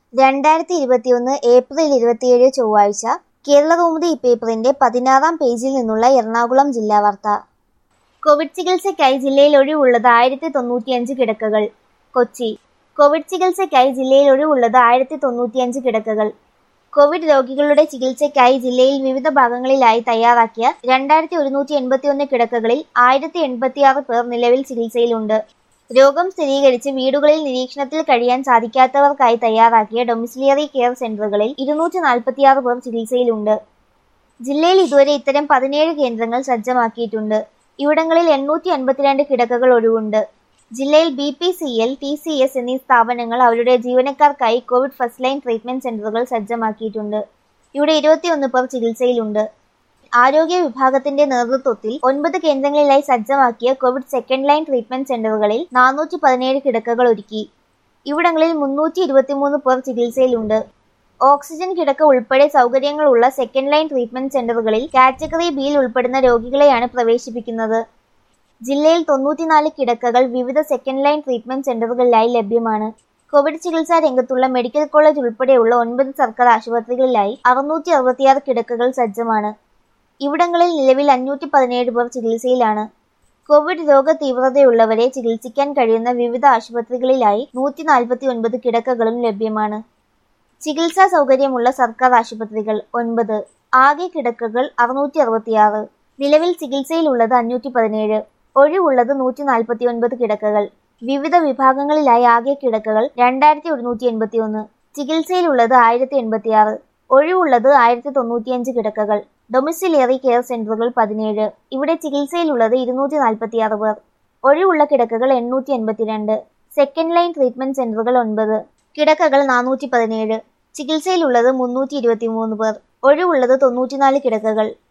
രണ്ടായിരത്തി ഇരുപത്തിയൊന്ന് ഏപ്രിൽ ഇരുപത്തിയേഴ് ചൊവ്വാഴ്ച കേരളകൗമുദി പേപ്പറിന്റെ പതിനാറാം പേജിൽ നിന്നുള്ള എറണാകുളം ജില്ലാ വാർത്ത കോവിഡ് ചികിത്സയ്ക്കായി ജില്ലയിൽ ഒഴിവുള്ളത് ആയിരത്തി തൊണ്ണൂറ്റിയഞ്ച് കിടക്കകൾ കൊച്ചി കോവിഡ് ചികിത്സയ്ക്കായി ജില്ലയിൽ ഒഴിവുള്ളത് ആയിരത്തി തൊണ്ണൂറ്റിയഞ്ച് കിടക്കകൾ കോവിഡ് രോഗികളുടെ ചികിത്സയ്ക്കായി ജില്ലയിൽ വിവിധ ഭാഗങ്ങളിലായി തയ്യാറാക്കിയ രണ്ടായിരത്തി ഒരുന്നൂറ്റി എൺപത്തിയൊന്ന് കിടക്കകളിൽ ആയിരത്തി എൺപത്തിയാറ് പേർ നിലവിൽ ചികിത്സയിലുണ്ട് രോഗം സ്ഥിരീകരിച്ച് വീടുകളിൽ നിരീക്ഷണത്തിൽ കഴിയാൻ സാധിക്കാത്തവർക്കായി തയ്യാറാക്കിയ ഡൊമിസിലിയറി കെയർ സെന്ററുകളിൽ ഇരുന്നൂറ്റി നാൽപ്പത്തിയാറ് പേർ ചികിത്സയിലുണ്ട് ജില്ലയിൽ ഇതുവരെ ഇത്തരം പതിനേഴ് കേന്ദ്രങ്ങൾ സജ്ജമാക്കിയിട്ടുണ്ട് ഇവിടങ്ങളിൽ എണ്ണൂറ്റി അൻപത്തിരണ്ട് കിടക്കകൾ ഒഴിവുണ്ട് ജില്ലയിൽ B P C L T C S എന്നീ സ്ഥാപനങ്ങൾ അവരുടെ ജീവനക്കാർക്കായി കോവിഡ് ഫസ്റ്റ് ലൈൻ ട്രീറ്റ്മെന്റ് സെന്ററുകൾ സജ്ജമാക്കിയിട്ടുണ്ട് ഇവിടെ ഇരുപത്തിയൊന്ന് പേർ ചികിത്സയിലുണ്ട് ആരോഗ്യ വിഭാഗത്തിന്റെ നേതൃത്വത്തിൽ ഒൻപത് കേന്ദ്രങ്ങളിലായി സജ്ജമാക്കിയ കോവിഡ് സെക്കൻഡ് ലൈൻ ട്രീറ്റ്മെന്റ് സെന്ററുകളിൽ നാനൂറ്റി പതിനേഴ് കിടക്കകൾ ഒരുക്കി ഇവിടങ്ങളിൽ മുന്നൂറ്റി ഇരുപത്തിമൂന്ന് പേർ ചികിത്സയിലുണ്ട് ഓക്സിജൻ കിടക്ക ഉൾപ്പെടെ സൗകര്യങ്ങളുള്ള സെക്കൻഡ് ലൈൻ ട്രീറ്റ്മെന്റ് സെന്ററുകളിൽ കാറ്റഗറി ബിയിൽ ഉൾപ്പെടുന്ന രോഗികളെയാണ് പ്രവേശിപ്പിക്കുന്നത് ജില്ലയിൽ തൊണ്ണൂറ്റിനാല് കിടക്കകൾ വിവിധ സെക്കൻഡ് ലൈൻ ട്രീറ്റ്മെന്റ് സെന്ററുകളിലായി ലഭ്യമാണ് കോവിഡ് ചികിത്സാ രംഗത്തുള്ള മെഡിക്കൽ കോളേജ് ഉൾപ്പെടെയുള്ള ഒൻപത് സർക്കാർ ആശുപത്രികളിലായി അറുന്നൂറ്റി അറുപത്തിയാറ് കിടക്കകൾ സജ്ജമാണ് ഇവിടങ്ങളിൽ നിലവിൽ അഞ്ഞൂറ്റി പതിനേഴ് പേർ ചികിത്സയിലാണ് കോവിഡ് രോഗ തീവ്രതയുള്ളവരെ ചികിത്സിക്കാൻ കഴിയുന്ന വിവിധ ആശുപത്രികളിലായി നൂറ്റി നാൽപ്പത്തി ഒൻപത് കിടക്കകളും ലഭ്യമാണ് ചികിത്സാ സൗകര്യമുള്ള സർക്കാർ ആശുപത്രികൾ ഒൻപത് ആകെ കിടക്കകൾ അറുന്നൂറ്റി അറുപത്തിയാറ് നിലവിൽ ചികിത്സയിലുള്ളത് അഞ്ഞൂറ്റി പതിനേഴ് ഒഴിവുള്ളത് നൂറ്റി നാൽപ്പത്തി ഒൻപത് കിടക്കകൾ വിവിധ വിഭാഗങ്ങളിലായി ആകെ കിടക്കകൾ രണ്ടായിരത്തി ഒരുന്നൂറ്റി എൺപത്തി ഒന്ന് ചികിത്സയിലുള്ളത് ആയിരത്തി എൺപത്തിയാറ് ഒഴിവുള്ളത് ആയിരത്തി തൊണ്ണൂറ്റിയഞ്ച് കിടക്കകൾ ഡൊമിസിലിയറി കെയർ സെന്ററുകൾ പതിനേഴ് ഇവിടെ ചികിത്സയിലുള്ളത് ഇരുന്നൂറ്റി നാൽപ്പത്തിയാറ് പേർ ഒഴിവുള്ള കിടക്കകൾ എണ്ണൂറ്റി എൺപത്തിരണ്ട് സെക്കൻഡ് ലൈൻ ട്രീറ്റ്മെന്റ് സെന്ററുകൾ ഒൻപത് കിടക്കകൾ നാനൂറ്റി പതിനേഴ് ചികിത്സയിലുള്ളത് മുന്നൂറ്റി ഇരുപത്തിമൂന്ന് പേർ ഒഴിവുള്ളത് തൊണ്ണൂറ്റിനാല് കിടക്കകൾ